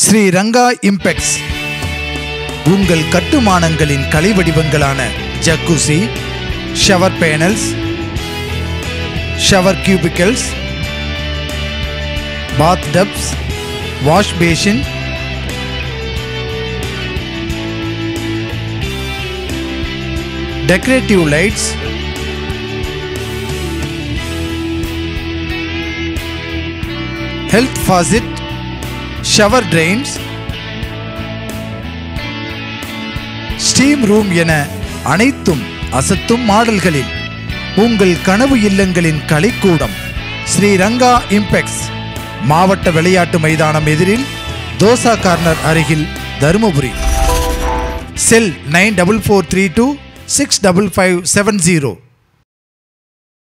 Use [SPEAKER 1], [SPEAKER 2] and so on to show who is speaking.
[SPEAKER 1] Sri Ranga impex உங்கள் கட்டுமானங்களின் கலை வடிவங்களான jacuzzi shower panels shower cubicles bath tubs wash basin decorative lights health faucet shower drains steam room என அனைத்தும் அசத்தும் மாடல்களில் உங்கள் கனவு இல்லங்களின் கலைக்கூடம் ஸ்ரீரங்கா இம்பெக்ஸ் மாவட்ட விளையாட்டு மைதானம் எதிரில் தோசா கார்னர் அருகில் Dharmapuri cell nine double four three two six double five seven zero